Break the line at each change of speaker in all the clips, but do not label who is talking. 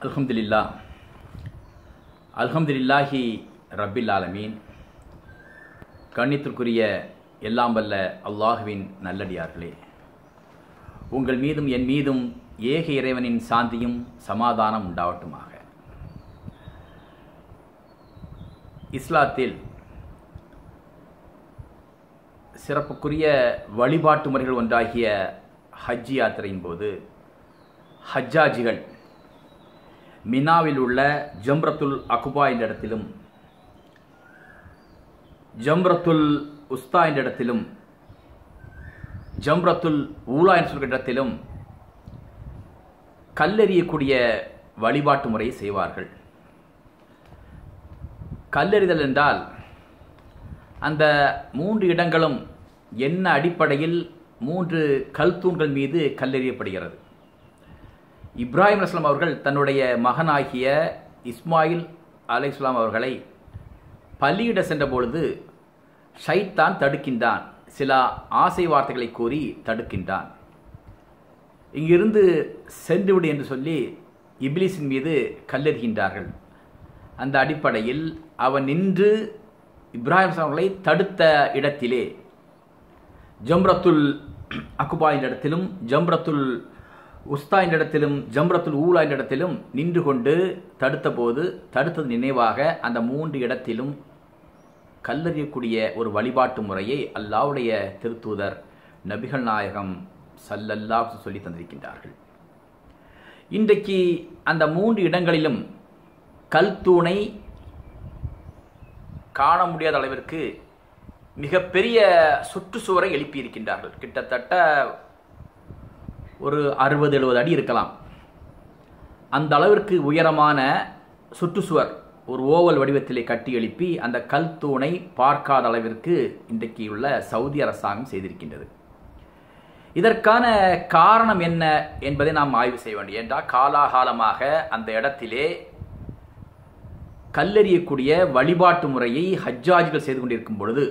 அல்ஹம்துலில்லா அல்ஹம்துலில்லாஹி ரப்பில் ஆலமீன் கண்ணியத்திற்குரிய எல்லாம் வல்ல அல்லாஹுவின் நல்லடியார்களே உங்கள் மீதும் என் மீதும் ஏக இறைவனின் சாந்தியும் சமாதானம் உண்டாவட்டுமாக இஸ்லாத்தில் சிறப்புக்குரிய வழிபாட்டு முறைகள் ஒன்றாகிய ஹஜ் யாத்திரையின் போது ஹஜ்ஜாஜிகள் மினாவில் உள்ள ஜம்ரத்துல் அகுபா என்ற இடத்திலும் ஜம்ரத்துல் உஸ்தா என்ற இடத்திலும் ஜம்ரத்துல் ஊலா என்ற சொல்கிற இடத்திலும் கல்லெறியக்கூடிய வழிபாட்டு முறையை செய்வார்கள் கல்லெறிதல் என்றால் அந்த மூன்று இடங்களும் என்ன அடிப்படையில் மூன்று கல் தூண்கள் மீது கல்லெறியப்படுகிறது இப்ராஹிம் அஸ்லாம் அவர்கள் தன்னுடைய மகனாகிய இஸ்மாயில் அலை இஸ்லாம் அவர்களை பள்ளியிட சென்ற பொழுது ஷைத்தான் தடுக்கின்றான் சில ஆசை வார்த்தைகளை கூறி தடுக்கின்றான் இங்கிருந்து சென்றுவிடு என்று சொல்லி இப்லிஸின் மீது கல்லெறிகின்றார்கள் அந்த அடிப்படையில் அவன் நின்று இப்ராஹிம் அவர்களை தடுத்த இடத்திலே ஜம்ரத்துல் அகுபா என்ற இடத்திலும் ஜம்ரத்துல் உஸ்தா என்ற இடத்திலும் ஜம்ரத்துல் ஊலா என்ற இடத்திலும் நின்று கொண்டு தடுத்த போது தடுத்தது நினைவாக அந்த மூன்று இடத்திலும் கல்லறியக்கூடிய ஒரு வழிபாட்டு முறையை அல்லாவுடைய திருத்தூதர் நபிகள் நாயகம் சல்லல்லா சொல்லி தந்திருக்கின்றார்கள் இன்றைக்கு அந்த மூன்று இடங்களிலும் கல் தூணை காண முடியாத அளவிற்கு மிகப்பெரிய சுற்றுச்சுவரை எழுப்பியிருக்கின்றார்கள் கிட்டத்தட்ட ஒரு அறுபது எழுபது அடி இருக்கலாம் அந்த அளவிற்கு உயரமான சுற்றுச்சுவர் ஒரு ஓவல் வடிவத்திலே கட்டி எழுப்பி அந்த கல் தூணை பார்க்காத அளவிற்கு இன்றைக்கு உள்ள சவுதி அரசாங்கம் செய்திருக்கின்றது இதற்கான காரணம் என்ன என்பதை நாம் ஆய்வு செய்ய வேண்டும் என்றால் காலாகாலமாக அந்த இடத்திலே கல்லெறியக்கூடிய வழிபாட்டு முறையை ஹஜ்ஜாஜிகள் செய்து கொண்டிருக்கும் பொழுது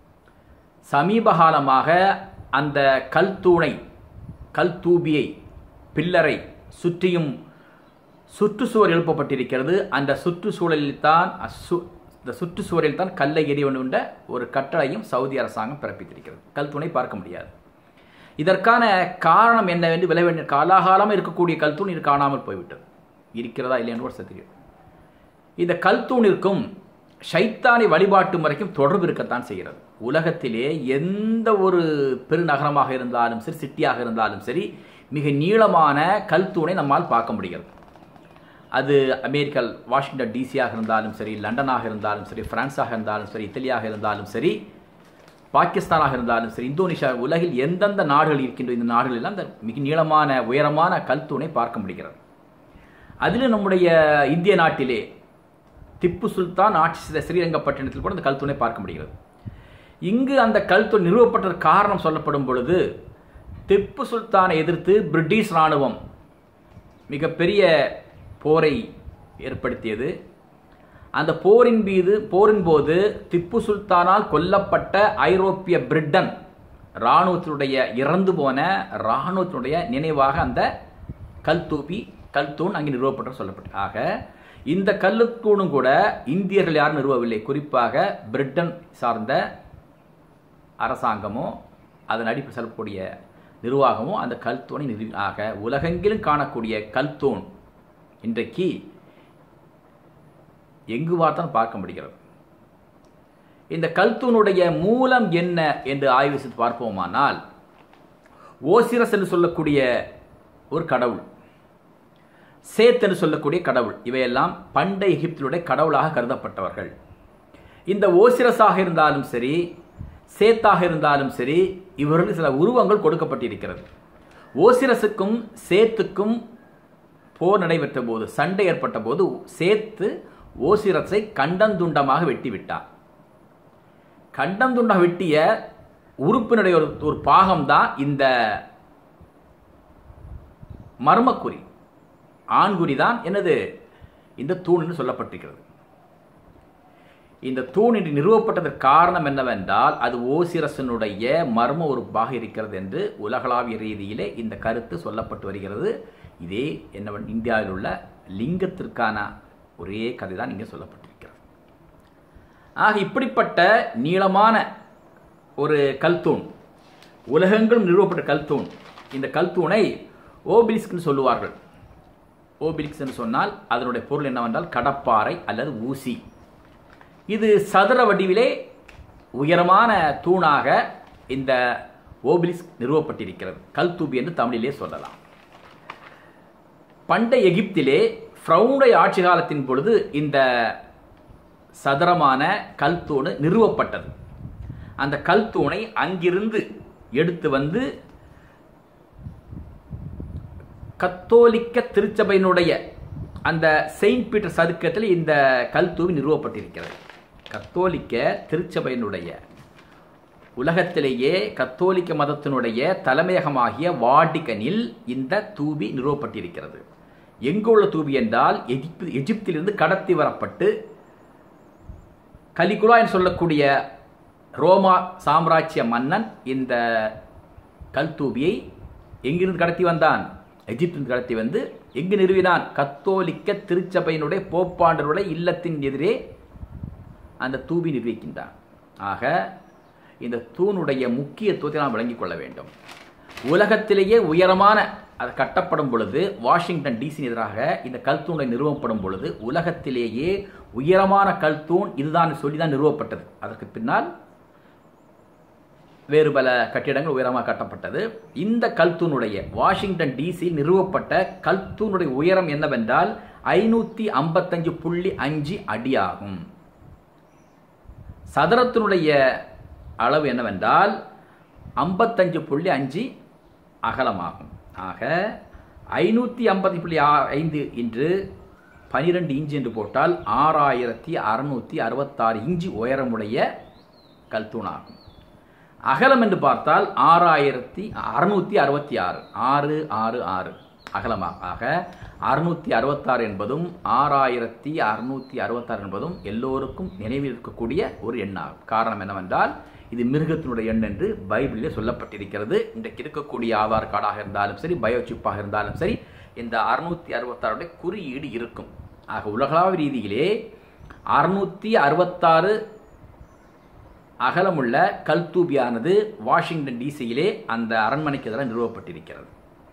சமீப காலமாக அந்த கல் தூணை கல் தூபியை பில்லரை சுற்றியும் சுற்றுச்சுவர் எழுப்பப்பட்டிருக்கிறது அந்த சுற்றுச்சூழலில் தான் இந்த சுற்றுச்சுவரில் தான் கல்லை எறிய வேண்டும் என்ற ஒரு கட்டளையும் சவுதி அரசாங்கம் பிறப்பித்திருக்கிறது கல் தூணை பார்க்க முடியாது இதற்கான காரணம் என்னவென்று விளை வேண்டிய காலாகாலமாக இருக்கக்கூடிய கல் தூண் இது காணாமல் போய்விட்டது இருக்கிறதா இல்லையான்னு கூட தெரியும் இந்த கல் தூணிற்கும் ஷைத்தானி வழிபாட்டு முறைக்கும் தொடர்பு இருக்கத்தான் செய்கிறது உலகத்திலே எந்த ஒரு பெருநகரமாக இருந்தாலும் சரி சிட்டியாக இருந்தாலும் சரி மிக நீளமான கல் தூணை நம்மால் பார்க்க முடிகிறது அது அமெரிக்கா வாஷிங்டன் டிசியாக இருந்தாலும் சரி லண்டனாக இருந்தாலும் சரி பிரான்ஸாக இருந்தாலும் சரி இத்தாலியாக இருந்தாலும் சரி பாகிஸ்தானாக இருந்தாலும் சரி இந்தோனேஷியா உலகில் எந்தெந்த நாடுகள் இருக்கின்ற இந்த நாடுகள் எல்லாம் இந்த மிக நீளமான உயரமான கல் தூணை பார்க்க முடிகிறது அதில் நம்முடைய இந்திய நாட்டிலே திப்பு சுல்தான் ஆட்சி செய்த ஸ்ரீரங்கப்பட்டினத்தில் கூட அந்த கல்தூணை பார்க்க முடிகிறது இங்கு அந்த கல்தூண் நிறுவப்பட்ட காரணம் சொல்லப்படும் பொழுது திப்பு சுல்தானை எதிர்த்து பிரிட்டிஷ் இராணுவம் மிகப்பெரிய போரை ஏற்படுத்தியது அந்த போரின் மீது போரின் போது திப்பு சுல்தானால் கொல்லப்பட்ட ஐரோப்பிய பிரிட்டன் இராணுவத்தினுடைய இறந்து போன இராணுவத்தினுடைய நினைவாக அந்த கல் தூப்பி கல்தூண் அங்கே நிறுவப்பட்ட சொல்லப்பட்டது ஆக இந்த கல்லுத்தூணும் கூட இந்தியர்கள் யாரும் நிறுவவில்லை குறிப்பாக பிரிட்டன் சார்ந்த அரசாங்கமோ அதன் அடிப்பு செல்லக்கூடிய நிர்வாகமோ அந்த கல்தூணை நிறுவி ஆக உலகெங்கிலும் காணக்கூடிய கல்தூண் இன்றைக்கு எங்கு பார்த்தாலும் பார்க்க முடிகிறது இந்த கல்தூனுடைய மூலம் என்ன என்று ஆய்வு செய்து பார்ப்போமானால் ஓசிரஸ் என்று சொல்லக்கூடிய ஒரு கடவுள் சேத் என்று சொல்லக்கூடிய கடவுள் இவையெல்லாம் பண்டை எகிப்தினுடைய கடவுளாக கருதப்பட்டவர்கள் இந்த ஓசிரஸாக இருந்தாலும் சரி சேத்தாக இருந்தாலும் சரி இவர்களுக்கு சில உருவங்கள் கொடுக்கப்பட்டிருக்கிறது ஓசிரஸுக்கும் சேத்துக்கும் போர் நடைபெற்ற போது சண்டை ஏற்பட்ட போது சேத்து ஓசிரஸை கண்டந்துண்டமாக வெட்டி விட்டார் கண்டந்துண்டாக வெட்டிய உறுப்பினுடைய ஒரு ஒரு பாகம்தான் இந்த மர்மக்குறி ஆண்குறி தான் என்னது இந்த தூண் என்று சொல்லப்பட்டிருக்கிறது இந்த தூண் இன்று நிறுவப்பட்டதற்கு காரணம் என்னவென்றால் அது ஓசிரசனுடைய மர்ம உறுப்பாக இருக்கிறது என்று உலகளாவிய ரீதியிலே இந்த கருத்து சொல்லப்பட்டு வருகிறது இதே என்னவென் இந்தியாவில் உள்ள லிங்கத்திற்கான ஒரே கதை தான் இங்கே சொல்லப்பட்டிருக்கிறது ஆக இப்படிப்பட்ட நீளமான ஒரு கல்தூண் உலகெங்கிலும் நிறுவப்பட்ட கல்தூண் இந்த கல்தூணை ஓபிலிஸ்க்னு சொல்லுவார்கள் ஓபிலிக்ஸ் என்று சொன்னால் அதனுடைய பொருள் என்னவென்றால் கடப்பாறை அல்லது ஊசி இது சதுர வடிவிலே உயரமான தூணாக இந்த ஓபிலிஸ்க் நிறுவப்பட்டிருக்கிறது கல்தூபி என்று தமிழிலே சொல்லலாம் பண்டைய எகிப்திலே ஃப்ரௌனுடைய ஆட்சி காலத்தின் பொழுது இந்த சதுரமான கல்தூணு நிறுவப்பட்டது அந்த கல்தூணை அங்கிருந்து எடுத்து வந்து கத்தோலிக்க திருச்சபையினுடைய அந்த செயின்ட் பீட்டர் சதுக்கத்தில் இந்த கல்தூவி நிறுவப்பட்டிருக்கிறது கத்தோலிக்க திருச்சபையினுடைய உலகத்திலேயே கத்தோலிக்க மதத்தினுடைய தலைமையகமாகிய வாடிகனில் இந்த தூபி நிறுவப்பட்டிருக்கிறது எங்குள்ள தூபி என்றால் எகிப்து எகிப்திலிருந்து கடத்தி வரப்பட்டு கலிகுலா என்று சொல்லக்கூடிய ரோமா சாம்ராஜ்ய மன்னன் இந்த கல்தூபியை எங்கிருந்து கடத்தி வந்தான் எகிப்திலிருந்து கடத்தி வந்து எங்கு நிறுவினான் கத்தோலிக்க திருச்சபையினுடைய போப்பாண்டருடைய இல்லத்தின் எதிரே அந்த தூபி நிர்வகிக்கின்றான் ஆக இந்த தூணுடைய முக்கியத்துவத்தை நாம் விளங்கிக் கொள்ள வேண்டும் உலகத்திலேயே உயரமான அது கட்டப்படும் பொழுது வாஷிங்டன் டிசி எதிராக இந்த கல்தூணை நிறுவப்படும் பொழுது உலகத்திலேயே உயரமான கல்தூண் இதுதான் சொல்லி தான் நிறுவப்பட்டது அதற்கு பின்னால் வேறு பல கட்டிடங்கள் உயரமாக கட்டப்பட்டது இந்த கல்தூனுடைய வாஷிங்டன் டிசியில் நிறுவப்பட்ட கல்தூனுடைய உயரம் என்னவென்றால் ஐநூற்றி ஐம்பத்தஞ்சு புள்ளி அஞ்சு அடியாகும் சதுரத்தினுடைய அளவு என்னவென்றால் ஐம்பத்தஞ்சு புள்ளி அஞ்சு அகலமாகும் ஆக ஐநூற்றி ஐம்பது புள்ளி ஐந்து இன்று பனிரெண்டு இன்ச்சு என்று போட்டால் ஆறாயிரத்தி அறுநூற்றி அறுபத்தாறு இன்ச்சு உயரமுடைய கல்தூணாகும் அகலம் என்று பார்த்தால் ஆறாயிரத்தி அறுநூற்றி அறுபத்தி ஆறு ஆறு ஆறு ஆறு அகலமாக ஆக அறுநூற்றி அறுபத்தாறு என்பதும் ஆறாயிரத்தி அறுநூற்றி அறுபத்தாறு என்பதும் எல்லோருக்கும் நினைவில் இருக்கக்கூடிய ஒரு எண்ணாகும் காரணம் என்னவென்றால் இது மிருகத்தினுடைய எண் என்று பைபிளிலே சொல்லப்பட்டிருக்கிறது இன்றைக்கு இருக்கக்கூடிய ஆதார் கார்டாக இருந்தாலும் சரி பயோசிப்பாக இருந்தாலும் சரி இந்த அறுநூற்றி அறுபத்தாறுடைய குறியீடு இருக்கும் ஆக உலகளாவிய ரீதியிலே அறுநூற்றி அறுபத்தாறு அகலமுள்ள கல்தூபியானது வாஷிங்டன் டிசியிலே அந்த அரண்மனைக்கு எதிராக நிறுவப்பட்டிருக்கிறது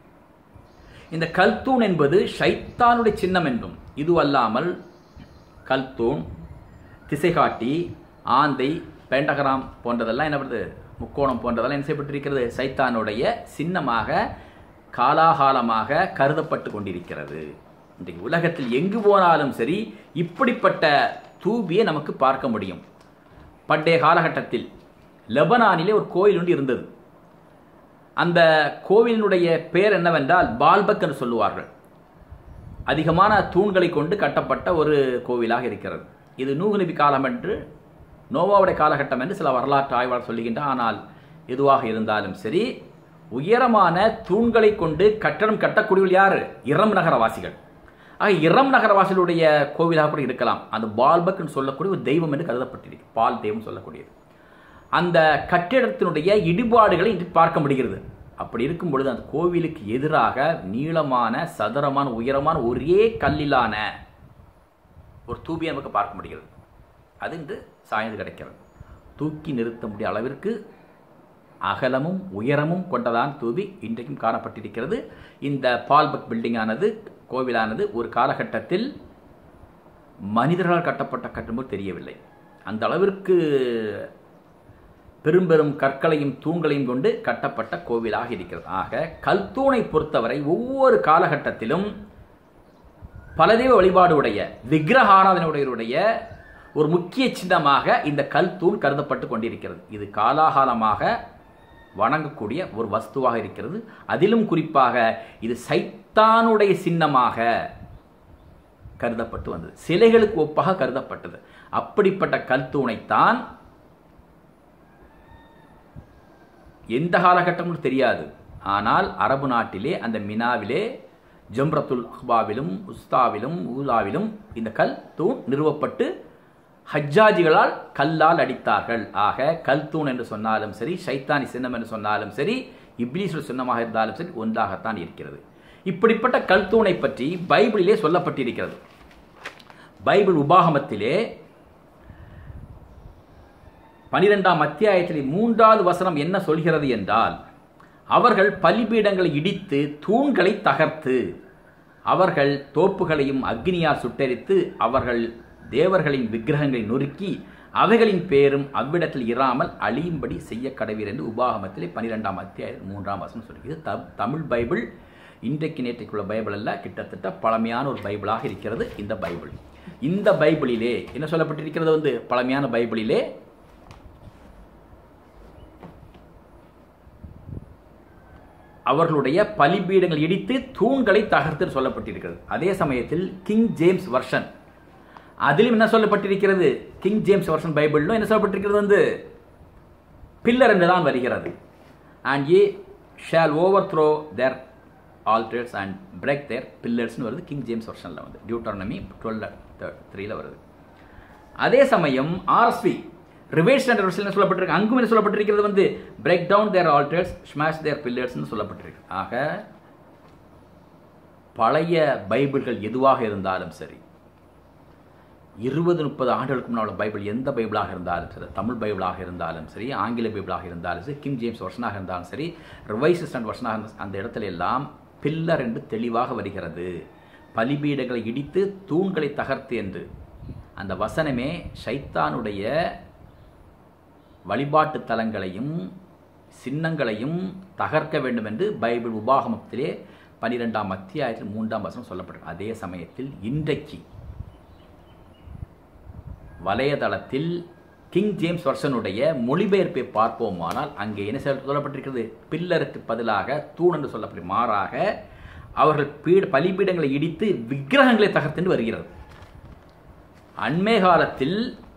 இந்த கல்தூண் என்பது ஷைத்தானுடைய சின்னம் என்றும் இதுவல்லாமல் கல்தூண் திசைகாட்டி ஆந்தை பெண்டகராம் போன்றதெல்லாம் என்ன பண்ணுறது முக்கோணம் போன்றதெல்லாம் என்ன செய்யப்பட்டிருக்கிறது சைத்தானுடைய சின்னமாக காலாகாலமாக கருதப்பட்டு கொண்டிருக்கிறது இன்றைக்கு உலகத்தில் எங்கு போனாலும் சரி இப்படிப்பட்ட தூபியை நமக்கு பார்க்க முடியும் பண்டைய காலகட்டத்தில் லெபனானிலே ஒரு கோயில் ஒன்று இருந்தது அந்த கோவிலினுடைய பெயர் என்னவென்றால் பால்பக் என்று சொல்லுவார்கள் அதிகமான தூண்களை கொண்டு கட்டப்பட்ட ஒரு கோவிலாக இருக்கிறது இது நூகு நபி காலம் என்று நோவாவுடைய காலகட்டம் என்று சில வரலாற்று ஆய்வாளர் சொல்லுகின்றார் ஆனால் எதுவாக இருந்தாலும் சரி உயரமான தூண்களை கொண்டு கட்டடம் கட்டக்கூடியவர்கள் யார் இரம் நகரவாசிகள் ஆக இரம் நகரவாசிகளுடைய கோவிலாக கூட இருக்கலாம் அந்த பால்பக்னு சொல்லக்கூடிய ஒரு தெய்வம் என்று கருதப்பட்டிருக்கு பால் தெய்வம் சொல்லக்கூடியது அந்த கட்டிடத்தினுடைய இடிபாடுகளை இன்று பார்க்க முடிகிறது அப்படி இருக்கும் பொழுது அந்த கோவிலுக்கு எதிராக நீளமான சதுரமான உயரமான ஒரே கல்லிலான ஒரு தூபியை நமக்கு பார்க்க முடிகிறது அது இன்று சாய்ந்து கிடைக்கிறது தூக்கி நிறுத்த முடிய அளவிற்கு அகலமும் உயரமும் கொண்டதான் தூபி இன்றைக்கும் காணப்பட்டிருக்கிறது இந்த பால்பக் பில்டிங் ஆனது கோவிலானது ஒரு காலகட்டத்தில் மனிதர்களால் கட்டப்பட்ட கட்டும்போது தெரியவில்லை அந்த அளவிற்கு பெரும் பெரும் கற்களையும் தூண்களையும் கொண்டு கட்டப்பட்ட கோவிலாக இருக்கிறது ஆக கல்தூணை பொறுத்தவரை ஒவ்வொரு காலகட்டத்திலும் பலதெய்வ வழிபாடு உடைய விக்கிரகாராதனையுடைய ஒரு முக்கிய சின்னமாக இந்த கல்தூண் கருதப்பட்டு கொண்டிருக்கிறது இது காலாகாலமாக வணங்கக்கூடிய ஒரு வஸ்துவாக இருக்கிறது அதிலும் குறிப்பாக இது சைத்தானுடைய சின்னமாக கருதப்பட்டு வந்தது சிலைகளுக்கு ஒப்பாக கருதப்பட்டது அப்படிப்பட்ட கல்தூணைத்தான் எந்த காலகட்டமும் தெரியாது ஆனால் அரபு நாட்டிலே அந்த மினாவிலே ஜம்ரத்துல் அஹ்பாவிலும் உஸ்தாவிலும் ஊலாவிலும் இந்த கல் தூண் நிறுவப்பட்டு ஹஜ்ஜாஜிகளால் கல்லால் அடித்தார்கள் ஆக கல் தூண் என்று சொன்னாலும் சரி சைத்தானி சின்னம் என்று சொன்னாலும் சரி இப்லீஸ்வர சின்னமாக இருந்தாலும் சரி ஒன்றாகத்தான் இருக்கிறது இப்படிப்பட்ட கல்தூணை பற்றி பைபிளிலே சொல்லப்பட்டிருக்கிறது பைபிள் உபாகமத்திலே பனிரெண்டாம் அத்தியாயத்தில் மூன்றாவது வசனம் என்ன சொல்கிறது என்றால் அவர்கள் பலிபீடங்களை இடித்து தூண்களை தகர்த்து அவர்கள் தோப்புகளையும் அக்னியால் சுட்டெரித்து அவர்கள் தேவர்களின் விக்கிரகங்களை நொறுக்கி அவைகளின் பேரும் அவ்விடத்தில் இராமல் அழியும்படி செய்ய கடவீர் என்று உபாகமத்திலே பனிரெண்டாம் அத்தியாயம் மூன்றாம் வசனம் சொல்கிறது த தமிழ் பைபிள் இன்றைக்கு நேற்றைக்குள்ள பைபிள் அல்ல கிட்டத்தட்ட பழமையான ஒரு பைபிளாக இருக்கிறது இந்த பைபிள் இந்த பைபிளிலே என்ன சொல்லப்பட்டிருக்கிறது வந்து பழமையான பைபிளிலே அவர்களுடைய பலிபீடங்கள் இடித்து தூண்களை தகர்த்து சொல்லப்பட்டிருக்கிறது அதே சமயத்தில் கிங் ஜேம்ஸ் வர்ஷன் அதிலும் என்ன சொல்லப்பட்டிருக்கிறது கிங் ஜேம்ஸ் வர்ஷன் பைபிளும் என்ன சொல்லப்பட்டிருக்கிறது வந்து பில்லர் என்று தான் வருகிறது and ye shall overthrow their altars and break their பில்லர்ஸ்னு வருது கிங் ஜேம்ஸ் வர்ஷனில் வந்து டியூட்டானமி டுவெல் த்ரீல வருது அதே சமயம் ஆர்எஸ்பி ரிவேர்ஸ் என்ற என்ன சொல்லப்பட்டிருக்கு அங்கும் என்ன சொல்லப்பட்டிருக்கிறது வந்து break down their altars smash their பில்லர்ஸ்னு சொல்லப்பட்டிருக்கு ஆக பழைய பைபிள்கள் எதுவாக இருந்தாலும் சரி இருபது முப்பது ஆண்டுகளுக்கு முன்னால் பைபிள் எந்த பைபிளாக இருந்தாலும் சரி தமிழ் பைபிளாக இருந்தாலும் சரி ஆங்கில பைபிளாக இருந்தாலும் சரி கிங் ஜேம்ஸ் வருஷனாக இருந்தாலும் சரி ரிவைசஸ் அண்ட் வருஷனாக இருந்த அந்த இடத்துல எல்லாம் பில்லர் என்று தெளிவாக வருகிறது பலிபீடங்களை இடித்து தூண்களை தகர்த்து என்று அந்த வசனமே ஷைத்தானுடைய வழிபாட்டு தலங்களையும் சின்னங்களையும் தகர்க்க வேண்டும் என்று பைபிள் உபாகமத்திலே பனிரெண்டாம் அத்தியாயத்தில் மூன்றாம் வசனம் சொல்லப்பட்டிருக்கு அதே சமயத்தில் இன்றைக்கு வலையதளத்தில் கிங் ஜேம்ஸ் வர்ஷனுடைய மொழிபெயர்ப்பை பார்ப்போமானால் அங்கே என்ன சொல்லப்பட்டிருக்கிறது பில்லருக்கு பதிலாக தூண் என்று சொல்லப்பட்டு மாறாக அவர்கள் பீட பலிபீடங்களை இடித்து விக்கிரகங்களை தகர்த்து வருகிறது அண்மை காலத்தில்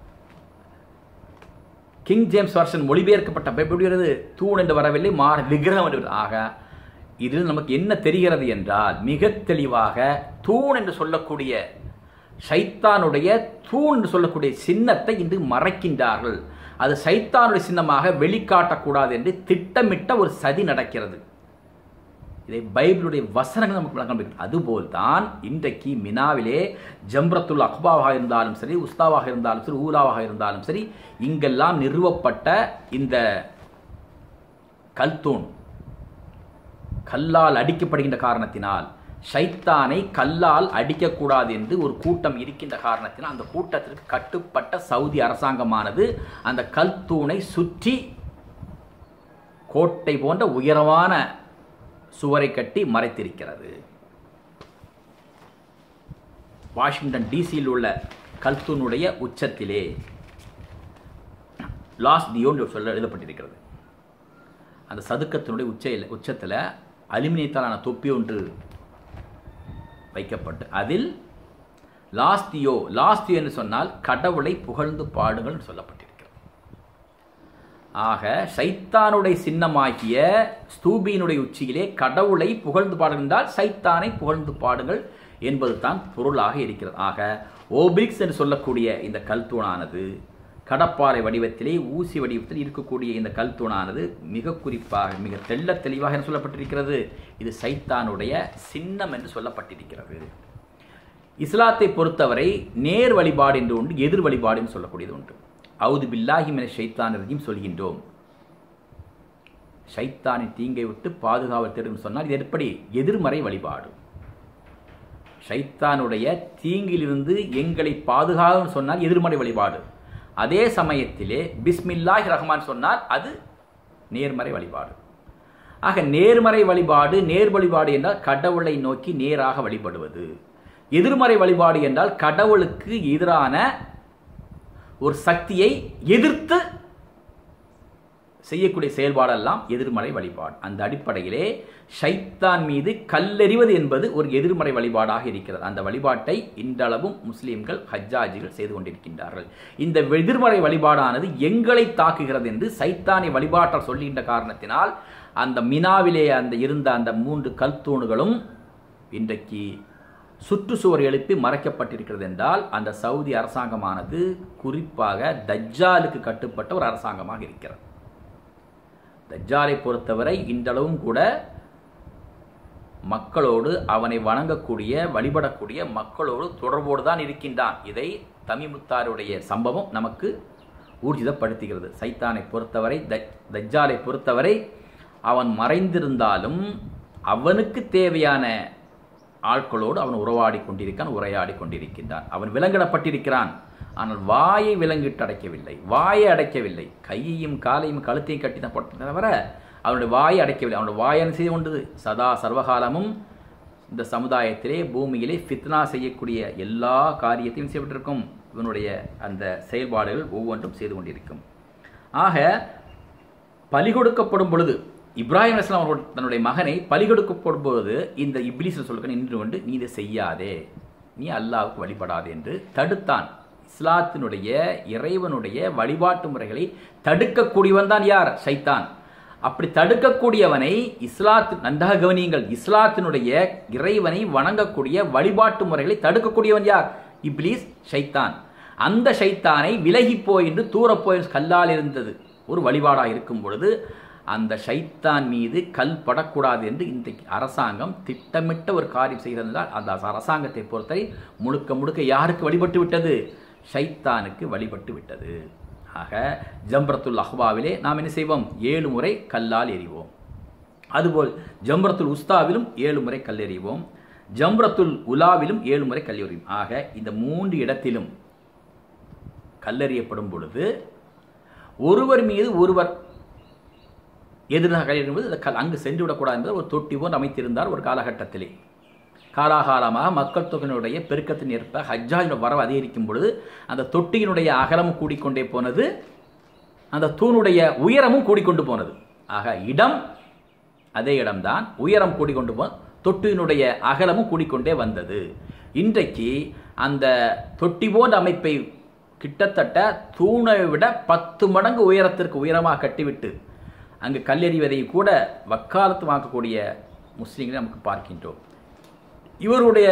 கிங் ஜேம்ஸ் வருஷன் மொழிபெயர்க்கப்பட்ட பைபிள் தூண் என்று வரவில்லை மாற விக்கிரகம் என்று ஆக இதில் நமக்கு என்ன தெரிகிறது என்றால் மிக தெளிவாக தூண் என்று சொல்லக்கூடிய சைத்தானுடைய தூண் என்று சொல்லக்கூடிய சின்னத்தை இன்று மறைக்கின்றார்கள் அது சைத்தானுடைய சின்னமாக வெளிக்காட்டக்கூடாது என்று திட்டமிட்ட ஒரு சதி நடக்கிறது இதை பைபிளுடைய வசனங்கள் நமக்கு விளக்கம் அதுபோல் தான் இன்றைக்கு மினாவிலே ஜம்ரத்துல் அக்பாவாக இருந்தாலும் சரி உஸ்தாவாக இருந்தாலும் சரி ஊலாவாக இருந்தாலும் சரி இங்கெல்லாம் நிறுவப்பட்ட இந்த கல்தூண் கல்லால் அடிக்கப்படுகின்ற காரணத்தினால் ஷைத்தானை கல்லால் அடிக்கக்கூடாது என்று ஒரு கூட்டம் இருக்கின்ற காரணத்தினால் அந்த கூட்டத்திற்கு கட்டுப்பட்ட சவுதி அரசாங்கமானது அந்த கல்தூணை சுற்றி கோட்டை போன்ற உயரமான சுவரை கட்டி மறைத்திருக்கிறது வாஷிங்டன் டிசியில் உள்ள கல்தூனுடைய உச்சத்திலே லாஸ்ட் டியோன் சொல்ல எழுதப்பட்டிருக்கிறது அந்த சதுக்கத்தினுடைய உச்சையில் உச்சத்தில் அலுமினியத்தாலான தொப்பி ஒன்று வைக்கப்பட்டு அதில் லாஸ்தியோ லாஸ்தியோ என்று சொன்னால் கடவுளை புகழ்ந்து பாடுங்கள் சொல்லப்பட்டிருக்கிறது ஆக சைத்தானுடைய சின்னமாகிய ஸ்தூபியினுடைய உச்சியிலே கடவுளை புகழ்ந்து பாடுகின்றால் சைத்தானை புகழ்ந்து பாடுங்கள் என்பது தான் பொருளாக இருக்கிறது ஆக ஓபிரிக்ஸ் என்று சொல்லக்கூடிய இந்த கல்தூணானது கடப்பாறை வடிவத்திலே ஊசி வடிவத்தில் இருக்கக்கூடிய இந்த கல்தூணானது மிக குறிப்பாக மிக தெள்ள தெளிவாக என்ன சொல்லப்பட்டிருக்கிறது இது சைத்தானுடைய சின்னம் என்று சொல்லப்பட்டிருக்கிறது இஸ்லாத்தை பொறுத்தவரை நேர் வழிபாடு என்று உண்டு எதிர் வழிபாடு என்று சொல்லக்கூடியது உண்டு அவுது பில்லாஹி என ஷைத்தான் ரஜிம் சொல்கின்றோம் ஷைத்தானின் தீங்கை விட்டு பாதுகாவல் தேடும் சொன்னால் இது எப்படி எதிர்மறை வழிபாடு ஷைத்தானுடைய தீங்கிலிருந்து எங்களை பாதுகாக்கும் சொன்னால் எதிர்மறை வழிபாடு அதே சமயத்திலே பிஸ்மில்லாஹ் ரஹ்மான் சொன்னால் அது நேர்மறை வழிபாடு ஆக நேர்மறை வழிபாடு நேர் வழிபாடு என்றால் கடவுளை நோக்கி நேராக வழிபடுவது எதிர்மறை வழிபாடு என்றால் கடவுளுக்கு எதிரான ஒரு சக்தியை எதிர்த்து செய்யக்கூடிய செயல்பாடெல்லாம் எதிர்மறை வழிபாடு அந்த அடிப்படையிலே ஷைத்தான் மீது கல்லெறிவது என்பது ஒரு எதிர்மறை வழிபாடாக இருக்கிறது அந்த வழிபாட்டை இன்றளவும் முஸ்லிம்கள் ஹஜ்ஜாஜிகள் செய்து கொண்டிருக்கின்றார்கள் இந்த எதிர்மறை வழிபாடானது எங்களை தாக்குகிறது என்று சைத்தானை வழிபாட்டால் சொல்லுகின்ற காரணத்தினால் அந்த மினாவிலே அந்த இருந்த அந்த மூன்று கல்தூணுகளும் இன்றைக்கு சுற்றுச்சுவர் எழுப்பி மறைக்கப்பட்டிருக்கிறது என்றால் அந்த சவுதி அரசாங்கமானது குறிப்பாக தஜ்ஜாலுக்கு கட்டுப்பட்ட ஒரு அரசாங்கமாக இருக்கிறது தஜ்ஜாலை பொறுத்தவரை இன்றளவும் கூட மக்களோடு அவனை வணங்கக்கூடிய வழிபடக்கூடிய மக்களோடு தொடர்போடு தான் இருக்கின்றான் இதை தமிமுத்தாருடைய சம்பவம் நமக்கு ஊர்ஜிதப்படுத்துகிறது சைத்தானை பொறுத்தவரை த- தஜ்ஜாலை பொறுத்தவரை அவன் மறைந்திருந்தாலும் அவனுக்கு தேவையான ஆட்களோடு அவன் உறவாடி கொண்டிருக்கான் உரையாடி கொண்டிருக்கின்றான் அவன் விலங்கிடப்பட்டிருக்கிறான் ஆனால் வாயை விலங்கிட்டு அடைக்கவில்லை வாயை அடைக்கவில்லை கையையும் காலையும் கழுத்தையும் கட்டி தான் போட்ட தவிர அவனுடைய வாயை அடைக்கவில்லை அவனுடைய வாயை என்ன செய்து கொண்டது சதா சர்வகாலமும் இந்த சமுதாயத்திலே பூமியிலே ஃபித்னா செய்யக்கூடிய எல்லா காரியத்தையும் செய்யப்பட்டிருக்கும் இவனுடைய அந்த செயல்பாடுகள் ஒவ்வொன்றும் செய்து கொண்டிருக்கும் ஆக பலி கொடுக்கப்படும் பொழுது இப்ராஹிம் அலிஸ்லாம் அவர்கள் தன்னுடைய மகனை பலி கொடுக்கப்படும் பொழுது இந்த இப்லீஸ் சொல்லுங்க நின்று கொண்டு நீ இதை செய்யாதே நீ அல்லாஹ்வுக்கு வழிபடாதே என்று தடுத்தான் இஸ்லாத்தினுடைய இறைவனுடைய வழிபாட்டு முறைகளை தடுக்கக்கூடியவன் தான் யார் ஷைத்தான் அப்படி தடுக்கக்கூடியவனை இஸ்லாத்து நன்றாக கவனியுங்கள் இஸ்லாத்தினுடைய இறைவனை வணங்கக்கூடிய வழிபாட்டு முறைகளை தடுக்கக்கூடியவன் யார் இப்லீஸ் ஷைத்தான் அந்த ஷைத்தானை விலகி போய் என்று தூரப்போய் கல்லால் இருந்தது ஒரு வழிபாடாக இருக்கும் பொழுது அந்த ஷைத்தான் மீது கல் படக்கூடாது என்று இன்றைக்கு அரசாங்கம் திட்டமிட்ட ஒரு காரியம் செய்கிறதால் அந்த அரசாங்கத்தை பொறுத்தவரை முழுக்க முழுக்க யாருக்கு வழிபட்டு விட்டது ஷைத்தானுக்கு வழிபட்டு விட்டது ஆக ஜம்ரத்துல் அஹ்வாவிலே நாம் என்ன செய்வோம் ஏழு முறை கல்லால் எறிவோம் அதுபோல் ஜம்ரத்துல் உஸ்தாவிலும் ஏழு முறை கல் எறிவோம் ஜம்ரத்துல் உலாவிலும் ஏழு முறை கல் எறிவோம் ஆக இந்த மூன்று இடத்திலும் கல்லெறியப்படும் பொழுது ஒருவர் மீது ஒருவர் எதிராக கல்லெறியும்போது அந்த கல் அங்கு சென்று விடக்கூடாது என்பது ஒரு தொட்டி போன்று அமைத்திருந்தார் ஒரு காலகட்டத்திலே காலாகாலமாக மக்கள் தொகையினுடைய பெருக்கத்தின் ஏற்ப ஹஜ்ஜாஜின் வரவு அதிகரிக்கும் பொழுது அந்த தொட்டியினுடைய அகலமும் கூடிக்கொண்டே போனது அந்த தூணுடைய உயரமும் கூடிக்கொண்டு போனது ஆக இடம் அதே இடம்தான் உயரம் கூடிக்கொண்டு போ தொட்டியினுடைய அகலமும் கூடிக்கொண்டே வந்தது இன்றைக்கு அந்த தொட்டி போன்ற அமைப்பை கிட்டத்தட்ட தூணை விட பத்து மடங்கு உயரத்திற்கு உயரமாக கட்டிவிட்டு அங்கு கல்லெறிவதை கூட வக்காலத்து வாங்கக்கூடிய முஸ்லீம்களை நமக்கு பார்க்கின்றோம் இவருடைய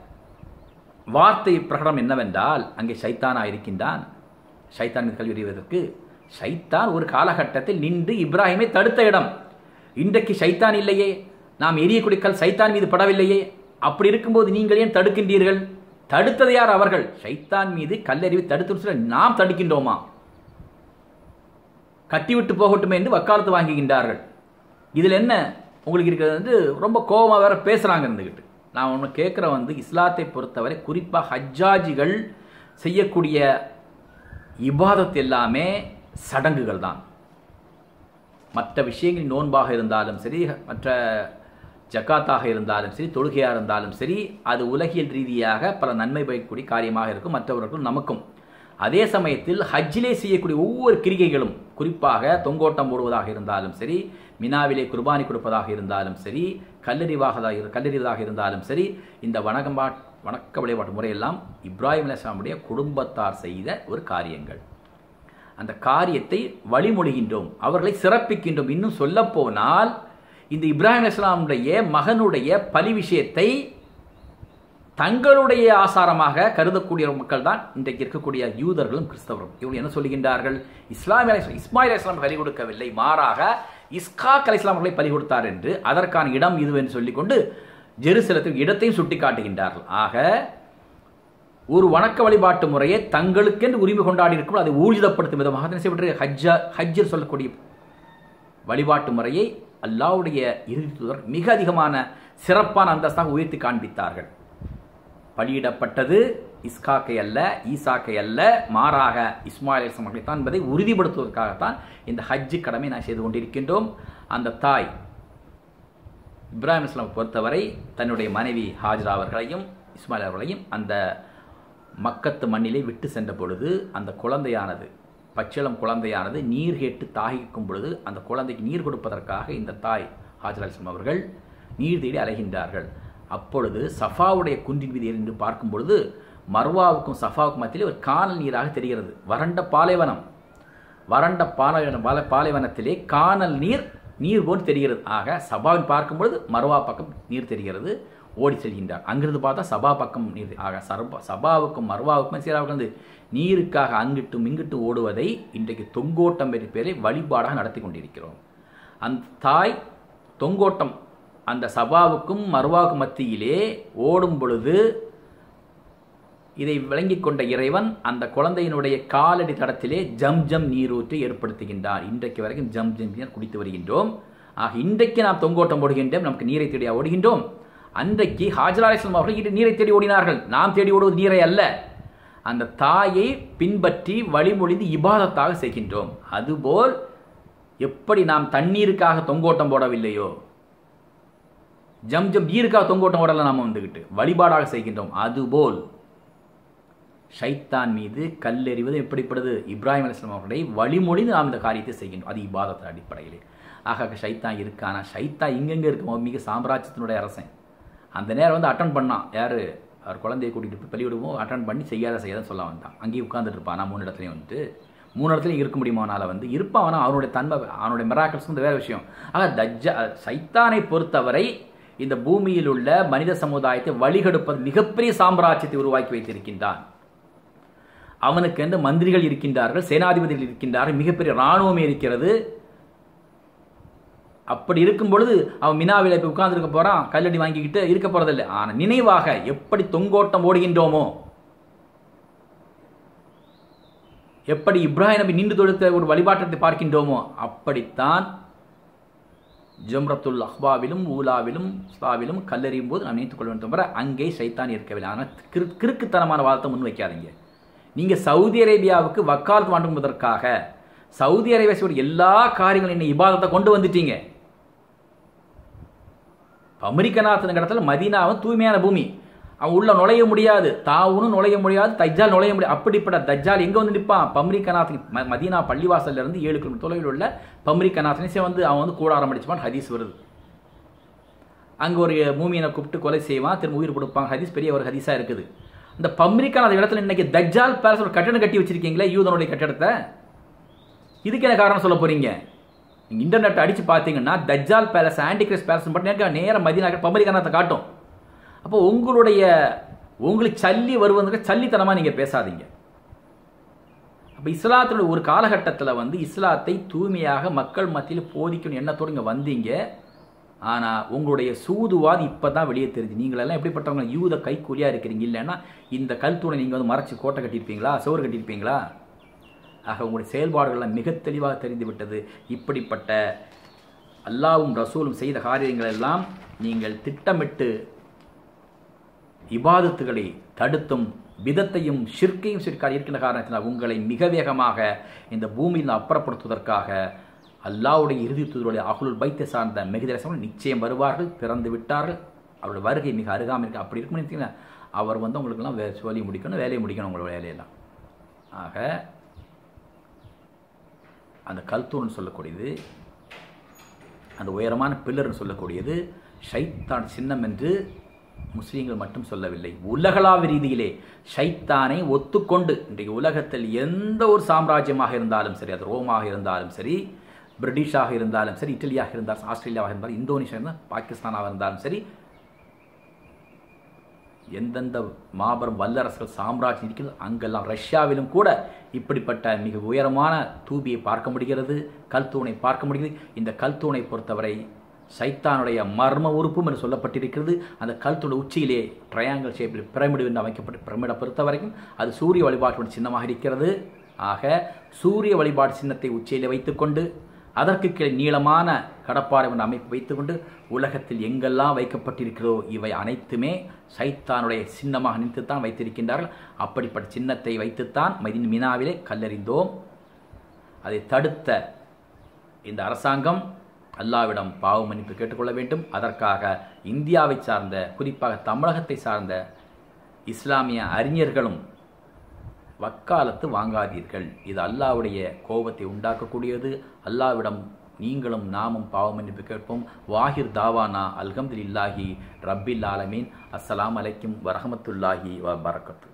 வார்த்தை பிரகடனம் என்னவென்றால் அங்கே சைத்தானா இருக்கின்றான் சைத்தான் மீது கல்வி எறிவதற்கு சைத்தான் ஒரு காலகட்டத்தில் நின்று இப்ராஹிமை தடுத்த இடம் இன்றைக்கு சைத்தான் இல்லையே நாம் எரியக்கூடிய கல் சைத்தான் மீது படவில்லையே அப்படி இருக்கும்போது நீங்கள் ஏன் தடுக்கின்றீர்கள் தடுத்தது யார் அவர்கள் சைத்தான் மீது கல்லெறிவை தடுத்து சொல்ல நாம் தடுக்கின்றோமா கட்டிவிட்டு போகட்டுமே என்று வக்காலத்து வாங்குகின்றார்கள் இதில் என்ன உங்களுக்கு இருக்கிறது வந்து ரொம்ப கோபமாக வேற பேசுகிறாங்க இருந்துக்கிட்டு நான் ஒன்று கேட்குற வந்து இஸ்லாத்தை பொறுத்தவரை குறிப்பாக ஹஜ்ஜாஜிகள் செய்யக்கூடிய இபாதத் எல்லாமே சடங்குகள் தான் மற்ற விஷயங்கள் நோன்பாக இருந்தாலும் சரி மற்ற ஜக்காத்தாக இருந்தாலும் சரி தொழுகையாக இருந்தாலும் சரி அது உலகியல் ரீதியாக பல நன்மை பயக்கக்கூடிய காரியமாக இருக்கும் மற்றவர்களுக்கும் நமக்கும் அதே சமயத்தில் ஹஜ்ஜிலே செய்யக்கூடிய ஒவ்வொரு கிரிகைகளும் குறிப்பாக தொங்கோட்டம் போடுவதாக இருந்தாலும் சரி மினாவிலே குர்பானி கொடுப்பதாக இருந்தாலும் சரி கல்லறிவாக கல்லறிவதாக இருந்தாலும் சரி இந்த வணக்கம்பா வணக்க வழிபாட்டு முறையெல்லாம் இப்ராஹிம் அலிஸ்லாமுடைய குடும்பத்தார் செய்த ஒரு காரியங்கள் அந்த காரியத்தை வழிமொழிகின்றோம் அவர்களை சிறப்பிக்கின்றோம் இன்னும் சொல்லப்போனால் இந்த இப்ராஹிம் அலிஸ்லாமுடைய மகனுடைய பலி விஷயத்தை தங்களுடைய ஆசாரமாக கருதக்கூடிய மக்கள் தான் இன்றைக்கு இருக்கக்கூடிய யூதர்களும் கிறிஸ்தவரும் இவங்க என்ன சொல்லுகின்றார்கள் இஸ்லாமிய இஸ்மாயில் இஸ்லாம் பலி கொடுக்கவில்லை மாறாக இஸ்காக் அலி இஸ்லாம் அவர்களை பலி கொடுத்தார் என்று அதற்கான இடம் இது என்று சொல்லிக்கொண்டு ஜெருசலத்தில் இடத்தையும் சுட்டி காட்டுகின்றார்கள் ஆக ஒரு வணக்க வழிபாட்டு முறையை தங்களுக்கென்று உரிமை கொண்டாடி இருக்கும் அதை ஊர்ஜிதப்படுத்தும் விதமாக என்ன செய்யப்பட்டு ஹஜ்ஜா ஹஜ்ஜர் சொல்லக்கூடிய வழிபாட்டு முறையை அல்லாவுடைய இறுதி தூதர் மிக அதிகமான சிறப்பான அந்தஸ்தாக உயர்த்தி காண்பித்தார்கள் பலியிடப்பட்டது இஸ்காக்கை அல்ல ஈசாக்கை அல்ல மாறாக இஸ்மாயில் இஸ்லாமர்களைத்தான் என்பதை உறுதிப்படுத்துவதற்காகத்தான் இந்த ஹஜ்ஜு கடமை நான் செய்து கொண்டிருக்கின்றோம் அந்த தாய் இப்ராஹிம் இஸ்லாம் பொறுத்தவரை தன்னுடைய மனைவி ஹாஜரா அவர்களையும் இஸ்மாயில் அவர்களையும் அந்த மக்கத்து மண்ணிலே விட்டு சென்ற பொழுது அந்த குழந்தையானது பச்சிளம் குழந்தையானது நீர் கேட்டு தாகிக்கும் பொழுது அந்த குழந்தைக்கு நீர் கொடுப்பதற்காக இந்த தாய் ஹாஜரா இஸ்லாம் அவர்கள் நீர் தேடி அலைகின்றார்கள் அப்பொழுது சஃபாவுடைய குன்றின் மீது என்று பார்க்கும் பொழுது மர்வாவுக்கும் சஃபாவுக்கும் மத்தியிலே ஒரு காணல் நீராக தெரிகிறது வறண்ட பாலைவனம் வறண்ட பாலைவனம் பாலை பாலைவனத்திலே காணல் நீர் நீர் போன்று தெரிகிறது ஆக சபாவின் பார்க்கும் பொழுது மர்வா பக்கம் நீர் தெரிகிறது ஓடி செல்கின்றார் அங்கிருந்து பார்த்தா சபா பக்கம் நீர் ஆக சர்பா சபாவுக்கும் மர்வாவுக்கும் சீராவுக்கு வந்து நீருக்காக அங்கிட்டும் இங்கிட்டும் ஓடுவதை இன்றைக்கு தொங்கோட்டம் என்ற பேரை வழிபாடாக நடத்தி கொண்டிருக்கிறோம் அந்த தாய் தொங்கோட்டம் அந்த சபாவுக்கும் மர்வாவுக்கும் மத்தியிலே ஓடும் பொழுது இதை விளங்கிக் கொண்ட இறைவன் அந்த குழந்தையினுடைய காலடி தடத்திலே ஜம் ஜம் நீரூற்றை ஏற்படுத்துகின்றார் இன்றைக்கு வரைக்கும் ஜம் ஜம் நீர் குடித்து வருகின்றோம் ஆக இன்றைக்கு நாம் தொங்கோட்டம் போடுகின்றோம் நமக்கு நீரை தேடி ஓடுகின்றோம் அன்றைக்கு ஹாஜரா அலிஸ்லாம் அவர்கள் இன்று நீரை தேடி ஓடினார்கள் நாம் தேடி ஓடுவது நீரை அல்ல அந்த தாயை பின்பற்றி வழிமொழிந்து இபாதத்தாக செய்கின்றோம் அதுபோல் எப்படி நாம் தண்ணீருக்காக தொங்கோட்டம் போடவில்லையோ ஜம் ஜம் நீருக்காக தொங்கோட்டம் ஓடல நாம் வந்துக்கிட்டு வழிபாடாக செய்கின்றோம் அதுபோல் ஷைத்தான் மீது கல்லெறிவது எப்படிப்படுது இப்ராஹிம் அலிஸ்லாம் அவர்களை வழிமொழிந்து நாம் இந்த காரியத்தை செய்கின்றோம் அது இபாதத்தின் அடிப்படையிலே ஆக ஷைத்தான் இருக்கானா ஷைத்தா இங்கெங்கே இருக்கும் மிக சாம்ராஜ்யத்தினுடைய அரசன் அந்த நேரம் வந்து அட்டன் பண்ணான் யார் அவர் குழந்தையை கூட்டிகிட்டு போய் பள்ளிவிடுவோம் அட்டன் பண்ணி செய்யாத செய்யாத சொல்ல வந்தான் அங்கேயும் உட்காந்துட்டு இருப்பான் நான் மூணு இடத்துலையும் வந்துட்டு மூணு இடத்துலையும் இருக்க முடியுமா அவனால் வந்து இருப்பான் ஆனால் அவனுடைய தன்மை அவனுடைய மிராக்கல்ஸ் வந்து வேறு விஷயம் ஆக தஜ்ஜா சைத்தானை பொறுத்தவரை இந்த பூமியில் உள்ள மனித சமுதாயத்தை வழிகெடுப்பது மிகப்பெரிய சாம்ராஜ்யத்தை உருவாக்கி வைத்திருக்கின்றான் அவனுக்கு என்று மந்திரிகள் இருக்கின்றார்கள் சேனாதிபதிகள் இருக்கின்றார்கள் மிகப்பெரிய இராணுவமே இருக்கிறது அப்படி இருக்கும் பொழுது அவன் மினாவில் இப்போ உட்கார்ந்துருக்க போறான் கல்லடி வாங்கிக்கிட்டு இருக்க போறதில்லை ஆனால் நினைவாக எப்படி தொங்கோட்டம் ஓடுகின்றோமோ எப்படி இப்ராஹிம் நபி நின்று தொடுத்த ஒரு வழிபாட்டத்தை பார்க்கின்றோமோ அப்படித்தான் ஜம்ரத்துல் அஹ்பாவிலும் ஊலாவிலும் ஸ்லாவிலும் கல்லறியும் போது நாம் நினைத்துக் கொள்ள வேண்டும் தவிர அங்கே சைத்தான் இருக்கவில்லை ஆனால் கிறு கிறுக்குத்தனமான வாதத்தை முன் வைக்காதீங்க நீங்கள் சவுதி அரேபியாவுக்கு வக்காலத்து வாங்குவதற்காக சவுதி அரேபியா எல்லா காரியங்களும் என்ன இபாதத்தை கொண்டு வந்துட்டீங்க அமெரிக்கநாத்தின இடத்துல மதீனாவும் தூய்மையான பூமி அவன் உள்ள நுழைய முடியாது தாவுனும் நுழைய முடியாது தஜ்ஜால் நுழைய முடியாது அப்படிப்பட்ட தஜ்ஜால் எங்கே வந்து நிற்பான் பம்ரிக்கநாத் மதீனா பள்ளிவாசல்ல இருந்து ஏழு கிலோமீட்டர் தொலைவில் உள்ள பம்ரிக்கநாத்னே வந்து அவன் வந்து கூடாரம் அடிச்சுப்பான் ஹதீஸ் வருது அங்கே ஒரு மூமியனை கூப்பிட்டு கொலை செய்வான் திரும்ப உயிர் கொடுப்பான் ஹதீஸ் பெரிய ஒரு ஹதீஸாக இருக்குது அந்த பம்ரிக்கநாத் இடத்துல இன்னைக்கு தஜ்ஜால் பேலஸ் ஒரு கட்டடம் கட்டி வச்சிருக்கீங்களே யூதனுடைய கட்டடத்தை இதுக்கு என்ன காரணம் சொல்ல போறீங்க நீங்கள் இன்டர்நெட் அடித்து பார்த்தீங்கன்னா தஜ்ஜால் பேலஸ் ஆன்டிகிரஸ் பேலஸ் மட்டும் நேரம் மதினாக பம்பரிகானத்தை காட்டும் அப்போ உங்களுடைய உங்களுக்கு சல்லி வருவதுக்கு சல்லித்தனமாக நீங்கள் பேசாதீங்க அப்போ இஸ்லாத்தினுடைய ஒரு காலகட்டத்தில் வந்து இஸ்லாத்தை தூய்மையாக மக்கள் மத்தியில் போதிக்கணும் எண்ணத்தோடு இங்கே வந்தீங்க ஆனால் உங்களுடைய சூதுவாது இப்போ தான் வெளியே தெரிஞ்சு நீங்களெல்லாம் எப்படிப்பட்டவங்க யூத கைக்கூலியாக இருக்கிறீங்க இல்லைன்னா இந்த கல்தூணை நீங்கள் வந்து மறைச்சி கோட்டை கட்டியிருப்பீங்களா சோறு கட்டியிருப்பீங்களா ஆக உங்களுடைய செயல்பாடுகள்லாம் மிக தெளிவாக தெரிந்து விட்டது இப்படிப்பட்ட அல்லாவும் ரசூலும் செய்த காரியங்கள் எல்லாம் நீங்கள் திட்டமிட்டு இபாதத்துகளை தடுத்தும் விதத்தையும் ஷிர்கையும் சிற்கால் இருக்கின்ற காரணத்தினால் உங்களை மிக வேகமாக இந்த பூமியில் அப்புறப்படுத்துவதற்காக அல்லாவுடைய இறுதி தூதருடைய அகுலுல் பைத்தை சார்ந்த மெகுதரசம் நிச்சயம் வருவார்கள் பிறந்து விட்டார்கள் அவருடைய வருகை மிக அருகாமல் இருக்கு அப்படி இருக்குன்னு அவர் வந்து உங்களுக்கெல்லாம் வே சொல்லி முடிக்கணும் வேலையை முடிக்கணும் உங்களோட வேலையெல்லாம் ஆக அந்த கல்தூர்னு சொல்லக்கூடியது அந்த உயரமான பில்லர்னு சொல்லக்கூடியது ஷைத்தான் சின்னம் என்று முஸ்லீம்கள் மட்டும் சொல்லவில்லை உலகளாவிய ரீதியிலே ஷைத்தானை ஒத்துக்கொண்டு இன்றைக்கு உலகத்தில் எந்த ஒரு சாம்ராஜ்யமாக இருந்தாலும் சரி அது ரோமாக இருந்தாலும் சரி பிரிட்டிஷாக இருந்தாலும் சரி இட்டலியாக இருந்தாலும் ஆஸ்திரேலியாவாக இருந்தாலும் இந்தோனேஷியா இருந்தாலும் பாகிஸ்தானாக இருந்தாலும் சரி எந்தெந்த மாபெரும் வல்லரசுகள் சாம்ராஜ்யம் இருக்கிறது அங்கெல்லாம் ரஷ்யாவிலும் கூட இப்படிப்பட்ட மிக உயரமான தூபியை பார்க்க முடிகிறது கல்தூணை பார்க்க முடிகிறது இந்த கல்தூணை பொறுத்தவரை சைத்தானுடைய மர்ம உறுப்பும் என்று சொல்லப்பட்டிருக்கிறது அந்த கல்தூண உச்சியிலே ட்ரையாங்கிள் ஷேப்பில் பிரமிடு என்று அமைக்கப்பட்ட பிரமிடை பொறுத்த வரைக்கும் அது சூரிய வழிபாட்டு சின்னமாக இருக்கிறது ஆக சூரிய வழிபாடு சின்னத்தை உச்சியிலே வைத்துக்கொண்டு அதற்கு கீழே நீளமான கடப்பாறை என்ற அமைப்பு வைத்துக்கொண்டு உலகத்தில் எங்கெல்லாம் வைக்கப்பட்டிருக்கிறதோ இவை அனைத்துமே சைத்தானுடைய சின்னமாக நினைத்துத்தான் வைத்திருக்கின்றார்கள் அப்படிப்பட்ட சின்னத்தை வைத்துத்தான் மதின் மினாவிலே கல்லறிந்தோம் அதை தடுத்த இந்த அரசாங்கம் அல்லாவிடம் பாவ மன்னிப்பு கேட்டுக்கொள்ள வேண்டும் அதற்காக இந்தியாவை சார்ந்த குறிப்பாக தமிழகத்தை சார்ந்த இஸ்லாமிய அறிஞர்களும் வக்காலத்து வாங்காதீர்கள் இது அல்லாவுடைய கோபத்தை உண்டாக்கக்கூடியது அல்லாவிடம் நீங்களும் நாமும் பாவ மன்னிப்பு கேட்போம் வாஹிர் தாவானா அல்ஹம்துலில்லாஹி ரப்பில் ஆலமீன் அஸ்ஸலாம் அலைக்கும் வரஹமத்துல்லாஹி வ பரக்கத்து